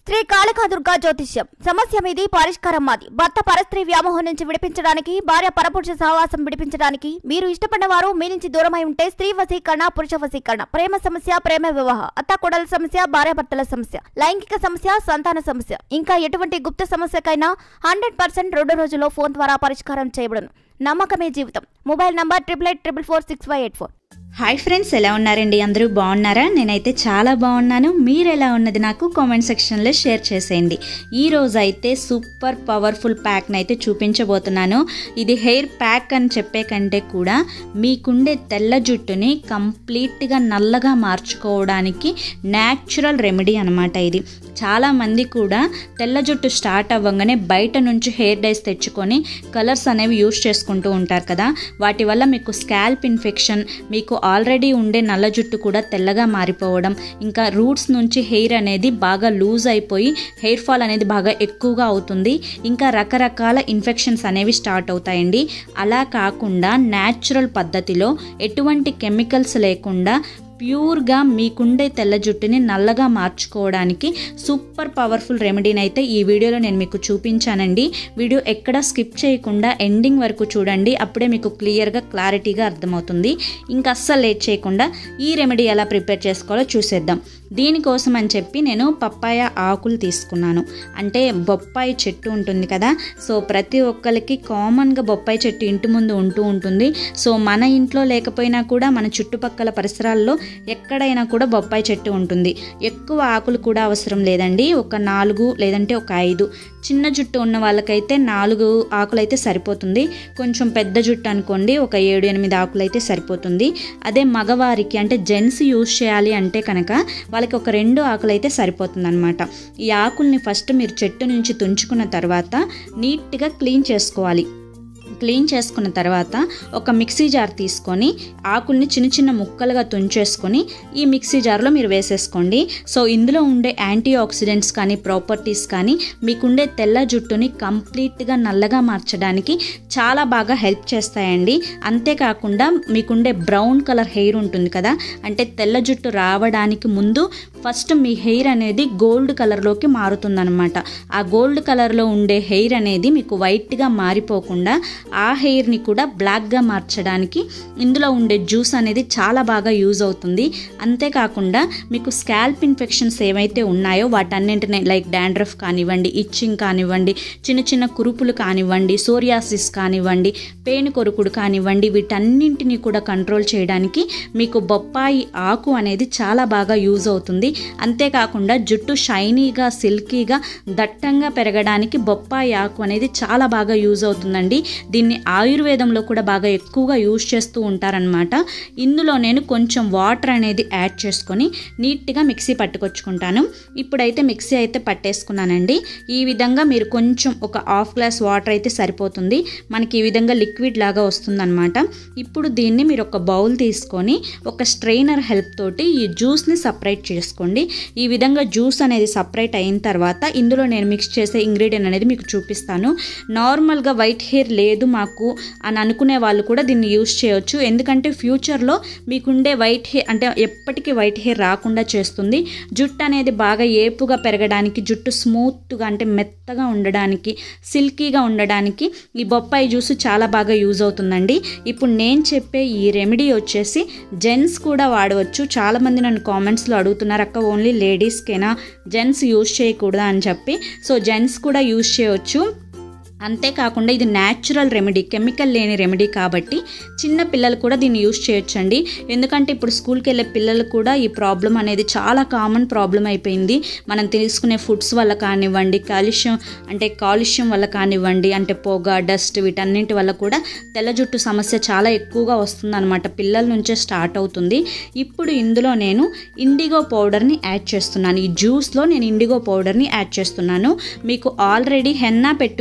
శ్రీ కాళికాదుర్గా జ్యోతిష్యం సమస్య మీది పరిష్కారం మాది భర్త పరస్త్రీ వ్యామోహం నుంచి విడిపించడానికి భార్య పరపురుష సహవాసం విడిపించడానికి మీరు ఇష్టపడిన వారు మీ నుంచి దూరమై ఉంటే స్త్రీ వశీకరణ పురుష వశీకరణ ప్రేమ సమస్య ప్రేమ వివాహ అత్త కొడల సమస్య భార్యాభర్తల సమస్య లైంగిక సమస్య సంతాన సమస్య ఇంకా ఎటువంటి గుప్త సమస్యకైనా హండ్రెడ్ పర్సెంట్ రెండు రోజుల్లో ఫోన్ ద్వారా పరిష్కారం చేయబడును నమ్మకమే జీవితం mobile number triple eight triple four six five eight four hi friends ఎలా ఉన్నారండి అందరూ బాగున్నారా నేనైతే చాలా బాగున్నాను మీరు ఎలా ఉన్నది నాకు కామెంట్ సెక్షన్లో షేర్ చేసేయండి ఈ రోజు అయితే సూపర్ పవర్ఫుల్ ప్యాక్ని అయితే చూపించబోతున్నాను ఇది హెయిర్ ప్యాక్ అని చెప్పే కంటే కూడా మీకుండే తెల్ల జుట్టుని కంప్లీట్గా నల్లగా మార్చుకోవడానికి న్యాచురల్ రెమెడీ అనమాట ఇది చాలామంది కూడా తెల్ల జుట్టు స్టార్ట్ అవ్వగానే బయట నుంచి హెయిర్ డైస్ తెచ్చుకొని కలర్స్ అనేవి యూస్ చేసుకుంటూ ఉంటారు కదా వాటి వల్ల మీకు స్కాల్ప్ ఇన్ఫెక్షన్ మీకు ఆల్రెడీ ఉండే నల్ల జుట్టు కూడా తెల్లగా మారిపోవడం ఇంకా రూట్స్ నుంచి హెయిర్ అనేది బాగా లూజ్ అయిపోయి హెయిర్ ఫాల్ అనేది బాగా ఎక్కువగా అవుతుంది ఇంకా రకరకాల ఇన్ఫెక్షన్స్ అనేవి స్టార్ట్ అవుతాయండి అలా కాకుండా న్యాచురల్ పద్ధతిలో ఎటువంటి కెమికల్స్ లేకుండా ప్యూర్గా మీకుండే తెల్ల జుట్టుని నల్లగా మార్చుకోవడానికి సూపర్ పవర్ఫుల్ రెమెడీని అయితే ఈ వీడియోలో నేను మీకు చూపించానండి వీడియో ఎక్కడ స్కిప్ చేయకుండా ఎండింగ్ వరకు చూడండి అప్పుడే మీకు క్లియర్గా క్లారిటీగా అర్థమవుతుంది ఇంకా అస్సలు లేట్ చేయకుండా ఈ రెమెడీ ఎలా ప్రిపేర్ చేసుకోవాలో చూసేద్దాం దీనికోసం అని చెప్పి నేను పప్పాయ ఆకులు తీసుకున్నాను అంటే బొప్పాయి చెట్టు ఉంటుంది కదా సో ప్రతి ఒక్కరికి కామన్గా బొప్పాయి చెట్టు ఇంటి ముందు ఉంటూ ఉంటుంది సో మన ఇంట్లో లేకపోయినా కూడా మన చుట్టుపక్కల పరిసరాల్లో ఎక్కడైనా కూడా బొప్పాయి చెట్టు ఉంటుంది ఎక్కువ ఆకులు కూడా అవసరం లేదండి ఒక నాలుగు లేదంటే ఒక ఐదు చిన్న జుట్టు ఉన్న వాళ్ళకైతే నాలుగు ఆకులు అయితే సరిపోతుంది కొంచెం పెద్ద జుట్టు అనుకోండి ఒక ఏడు ఎనిమిది ఆకులు అయితే సరిపోతుంది అదే మగవారికి అంటే జెంట్స్ యూజ్ చేయాలి అంటే కనుక వాళ్ళకి ఒక రెండు ఆకులు అయితే సరిపోతుంది అనమాట ఈ ఆకుల్ని ఫస్ట్ మీరు చెట్టు నుంచి తుంచుకున్న తర్వాత నీట్గా క్లీన్ చేసుకోవాలి క్లీన్ చేసుకున్న తర్వాత ఒక మిక్సీ జార్ తీసుకొని ఆకుల్ని చిన్న చిన్న ముక్కలుగా తుంచేసుకొని ఈ మిక్సీ జార్లో మీరు వేసేసుకోండి సో ఇందులో ఉండే యాంటీ ఆక్సిడెంట్స్ కానీ ప్రాపర్టీస్ కానీ మీకుండే తెల్ల జుట్టుని కంప్లీట్గా నల్లగా మార్చడానికి చాలా బాగా హెల్ప్ చేస్తాయండి అంతేకాకుండా మీకుండే బ్రౌన్ కలర్ హెయిర్ ఉంటుంది కదా అంటే తెల్ల జుట్టు రావడానికి ముందు ఫస్ట్ మీ హెయిర్ అనేది గోల్డ్ కలర్లోకి మారుతుందన్నమాట ఆ గోల్డ్ కలర్లో ఉండే హెయిర్ అనేది మీకు వైట్గా మారిపోకుండా ఆ హెయిర్ని కూడా బ్లాక్గా మార్చడానికి ఇందులో ఉండే జ్యూస్ అనేది చాలా బాగా యూజ్ అవుతుంది అంతేకాకుండా మీకు స్కాల్ప్ ఇన్ఫెక్షన్స్ ఏవైతే ఉన్నాయో వాటన్నింటినీ లైక్ డాండ్రఫ్ కానివ్వండి ఇచ్చింగ్ కానివ్వండి చిన్న చిన్న కురుపులు కానివ్వండి సోరియాసిస్ కానివ్వండి పేను కొరుకుడు కానివ్వండి వీటన్నింటినీ కూడా కంట్రోల్ చేయడానికి మీకు బొప్పాయి ఆకు అనేది చాలా బాగా యూజ్ అవుతుంది అంతేకాకుండా జుట్టు షైనీగా సిల్కీగా దట్టంగా పెరగడానికి బొప్పాయి ఆకు అనేది చాలా బాగా యూజ్ అవుతుందండి దీన్ని ఆయుర్వేదంలో కూడా బాగా ఎక్కువగా యూజ్ చేస్తూ ఉంటారనమాట ఇందులో నేను కొంచెం వాటర్ అనేది యాడ్ చేసుకొని నీట్గా మిక్సీ పట్టుకొచ్చుకుంటాను ఇప్పుడైతే మిక్సీ అయితే పట్టేసుకున్నానండి ఈ విధంగా మీరు కొంచెం ఒక హాఫ్ గ్లాస్ వాటర్ అయితే సరిపోతుంది మనకి ఈ విధంగా లిక్విడ్ లాగా వస్తుందన్నమాట ఇప్పుడు దీన్ని మీరు ఒక బౌల్ తీసుకొని ఒక స్ట్రైనర్ హెల్ప్ తోటి ఈ జ్యూస్ని సపరేట్ చేసుకోండి ఈ విధంగా జ్యూస్ అనేది సపరేట్ అయిన తర్వాత ఇందులో నేను మిక్స్ చేసే ఇంగ్రీడియంట్ అనేది మీకు చూపిస్తాను నార్మల్గా వైట్ హెయిర్ లేదు మాకు అని అనుకునే వాళ్ళు కూడా దీన్ని యూస్ చేయొచ్చు ఎందుకంటే ఫ్యూచర్లో మీకుండే వైట్ హెయిర్ అంటే ఎప్పటికీ వైట్ హెయిర్ రాకుండా చేస్తుంది జుట్టు అనేది బాగా ఏపుగా పెరగడానికి జుట్టు స్మూత్గా అంటే మెత్తగా ఉండడానికి సిల్కీగా ఉండడానికి ఈ బొప్పాయి జ్యూస్ చాలా బాగా యూజ్ అవుతుందండి ఇప్పుడు నేను చెప్పే ఈ రెమెడీ వచ్చేసి జెంట్స్ కూడా వాడవచ్చు చాలామంది నన్ను కామెంట్స్లో అడుగుతున్నారు అక్క ఓన్లీ లేడీస్కేనా జెంట్స్ యూజ్ చేయకూడదా అని చెప్పి సో జెంట్స్ కూడా యూజ్ చేయవచ్చు అంతేకాకుండా ఇది న్యాచురల్ రెమెడీ కెమికల్ లేని రెమెడీ కాబట్టి చిన్న పిల్లలు కూడా దీన్ని యూస్ చేయొచ్చండి ఎందుకంటే ఇప్పుడు స్కూల్కి వెళ్ళే పిల్లలు కూడా ఈ ప్రాబ్లం అనేది చాలా కామన్ ప్రాబ్లం అయిపోయింది మనం తీసుకునే ఫుడ్స్ వల్ల కానివ్వండి కాలుష్యం అంటే కాలుష్యం వల్ల కానివ్వండి అంటే పొగ డస్ట్ వీటన్నింటి వల్ల కూడా తెల్ల జుట్టు సమస్య చాలా ఎక్కువగా వస్తుందన్నమాట పిల్లల నుంచే స్టార్ట్ అవుతుంది ఇప్పుడు ఇందులో నేను ఇండిగో పౌడర్ని యాడ్ చేస్తున్నాను ఈ జ్యూస్లో నేను ఇండిగో పౌడర్ని యాడ్ చేస్తున్నాను మీకు ఆల్రెడీ హెన్నా పెట్టుకున్న హెయిర్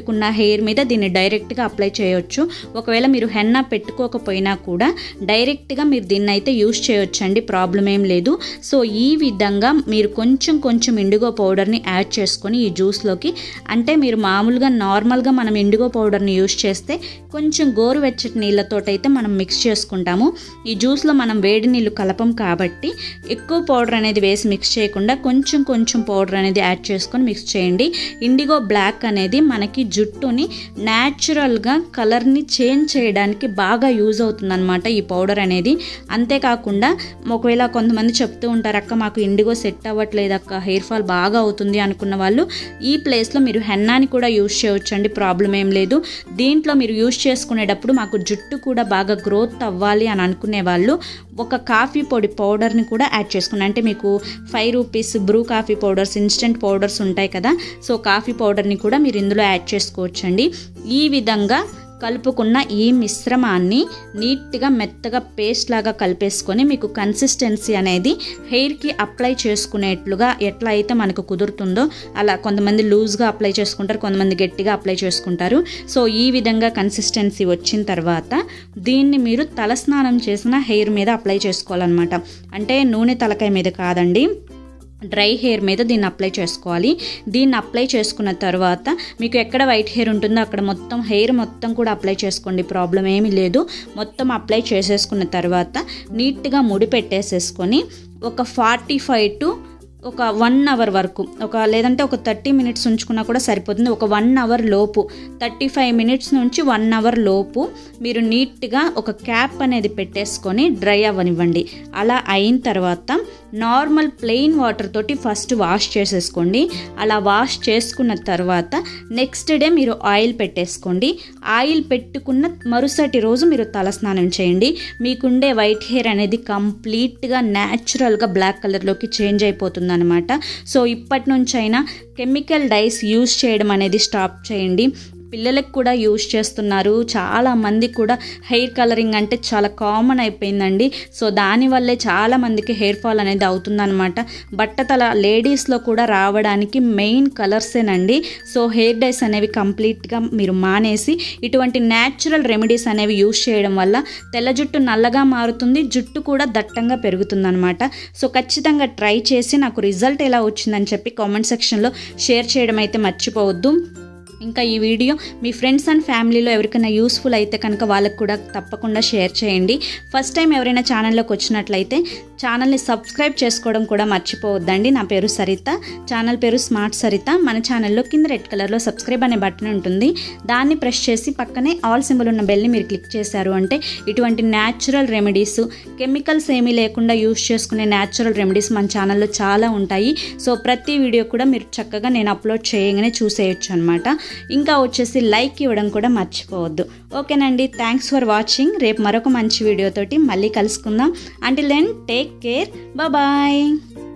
హెయిర్ మీద దీన్ని డైరెక్ట్గా అప్లై చేయొచ్చు ఒకవేళ మీరు హెన్నా పెట్టుకోకపోయినా కూడా డైరెక్ట్గా మీరు దీన్ని అయితే యూస్ చేయొచ్చండి ప్రాబ్లం ఏం లేదు సో ఈ విధంగా మీరు కొంచెం కొంచెం ఇండిగో పౌడర్ని యాడ్ చేసుకొని ఈ జ్యూస్లోకి అంటే మీరు మామూలుగా నార్మల్గా మనం ఇండిగో పౌడర్ని యూస్ చేస్తే కొంచెం గోరువెచ్చటి నీళ్ళతోటైతే మనం మిక్స్ చేసుకుంటాము ఈ జ్యూస్లో మనం వేడి నీళ్ళు కలపం కాబట్టి ఎక్కువ పౌడర్ అనేది వేసి మిక్స్ చేయకుండా కొంచెం కొంచెం పౌడర్ అనేది యాడ్ చేసుకొని మిక్స్ చేయండి ఇండిగో బ్లాక్ అనేది మనకి జుట్టుని న్యాచురల్గా కలర్ని చేంజ్ చేయడానికి బాగా యూజ్ అవుతుందన్నమాట ఈ పౌడర్ అనేది అంతేకాకుండా ఒకవేళ కొంతమంది చెప్తూ ఉంటారు అక్క మాకు ఇండిగో సెట్ అవ్వట్లేదు అక్క హెయిర్ ఫాల్ బాగా అవుతుంది అనుకున్న వాళ్ళు ఈ ప్లేస్లో మీరు హెన్నాని కూడా యూజ్ చేయొచ్చు అండి ప్రాబ్లం ఏం లేదు దీంట్లో మీరు యూజ్ చేసుకునేటప్పుడు మాకు జుట్టు కూడా బాగా గ్రోత్ అవ్వాలి అని అనుకునే వాళ్ళు ఒక కాఫీ పొడి పౌడర్ని కూడా యాడ్ చేసుకుని అంటే మీకు five rupees Bru coffee powders instant powders ఉంటాయి కదా సో కాఫీ పౌడర్ని కూడా మీరు ఇందులో యాడ్ చేసుకోవచ్చండి ఈ విధంగా కలుపుకున్న ఈ మిశ్రమాన్ని నీట్గా మెత్తగా పేస్ట్ లాగా కలిపేసుకొని మీకు కన్సిస్టెన్సీ అనేది హెయిర్కి అప్లై చేసుకునేట్లుగా ఎట్లా అయితే మనకు కుదురుతుందో అలా కొంతమంది లూజ్గా అప్లై చేసుకుంటారు కొంతమంది గట్టిగా అప్లై చేసుకుంటారు సో ఈ విధంగా కన్సిస్టెన్సీ వచ్చిన తర్వాత దీన్ని మీరు తలస్నానం చేసిన హెయిర్ మీద అప్లై చేసుకోవాలన్నమాట అంటే నూనె తలకాయ మీద కాదండి డ్రై హెయిర్ మీద దీన్ని అప్లై చేసుకోవాలి దీన్ని అప్లై చేసుకున్న తర్వాత మీకు ఎక్కడ వైట్ హెయిర్ ఉంటుందో అక్కడ మొత్తం హెయిర్ మొత్తం కూడా అప్లై చేసుకోండి ప్రాబ్లం ఏమీ లేదు మొత్తం అప్లై చేసేసుకున్న తర్వాత నీట్గా ముడి పెట్టేసేసుకొని ఒక ఫార్టీ ఫైవ్ టు ఒక వన్ అవర్ వరకు ఒక లేదంటే ఒక థర్టీ మినిట్స్ ఉంచుకున్నా కూడా సరిపోతుంది ఒక వన్ అవర్ లోపు థర్టీ ఫైవ్ మినిట్స్ నుంచి వన్ అవర్ లోపు మీరు నీట్గా ఒక క్యాప్ అనేది పెట్టేసుకొని డ్రై అవ్వనివ్వండి అలా అయిన తర్వాత నార్మల్ ప్లెయిన్ వాటర్ తోటి ఫస్ట్ వాష్ చేసేసుకోండి అలా వాష్ చేసుకున్న తర్వాత నెక్స్ట్ డే మీరు ఆయిల్ పెట్టేసుకోండి ఆయిల్ పెట్టుకున్న మరుసటి రోజు మీరు తలస్నానం చేయండి మీకుండే వైట్ హెయిర్ అనేది కంప్లీట్గా న్యాచురల్గా బ్లాక్ కలర్లోకి చేంజ్ అయిపోతుంది అనమాట సో ఇప్పటి నుంచైనా కెమికల్ డైస్ యూస్ చేయడం అనేది స్టాప్ చేయండి పిల్లలకు కూడా యూజ్ చేస్తున్నారు చాలా మంది కూడా హెయిర్ కలరింగ్ అంటే చాలా కామన్ అయిపోయిందండి సో దానివల్లే చాలా మందికి హెయిర్ ఫాల్ అనేది అవుతుందన్నమాట బట్టతల లేడీస్లో కూడా రావడానికి మెయిన్ కలర్సేనండి సో హెయిర్ డైస్ అనేవి కంప్లీట్గా మీరు మానేసి ఇటువంటి న్యాచురల్ రెమెడీస్ అనేవి యూజ్ చేయడం వల్ల తెల్ల జుట్టు నల్లగా మారుతుంది జుట్టు కూడా దట్టంగా పెరుగుతుందన్నమాట సో ఖచ్చితంగా ట్రై చేసి నాకు రిజల్ట్ ఎలా వచ్చిందని చెప్పి కామెంట్ సెక్షన్లో షేర్ చేయడం అయితే మర్చిపోవద్దు ఇంకా ఈ వీడియో మీ ఫ్రెండ్స్ అండ్ ఫ్యామిలీలో ఎవరికైనా యూస్ఫుల్ అయితే కనుక వాళ్ళకు కూడా తప్పకుండా షేర్ చేయండి ఫస్ట్ టైం ఎవరైనా ఛానల్లోకి వచ్చినట్లయితే ఛానల్ని సబ్స్క్రైబ్ చేసుకోవడం కూడా మర్చిపోవద్దండి నా పేరు సరిత ఛానల్ పేరు స్మార్ట్ సరిత మన ఛానల్లో కింద రెడ్ కలర్లో సబ్స్క్రైబ్ అనే బటన్ ఉంటుంది దాన్ని ప్రెస్ చేసి పక్కనే ఆల్ సింబల్ ఉన్న బెల్ని మీరు క్లిక్ చేశారు అంటే ఇటువంటి న్యాచురల్ రెమెడీస్ కెమికల్స్ ఏమీ లేకుండా యూస్ చేసుకునే న్యాచురల్ రెమెడీస్ మన ఛానల్లో చాలా ఉంటాయి సో ప్రతి వీడియో కూడా మీరు చక్కగా నేను అప్లోడ్ చేయగానే చూసేయచ్చు అనమాట ఇంకా వచ్చేసి లైక్ ఇవ్వడం కూడా మర్చిపోవద్దు ఓకేనండి థ్యాంక్స్ ఫర్ వాచింగ్ రేపు మరొక మంచి వీడియోతోటి మళ్ళీ కలుసుకుందాం until then take care bye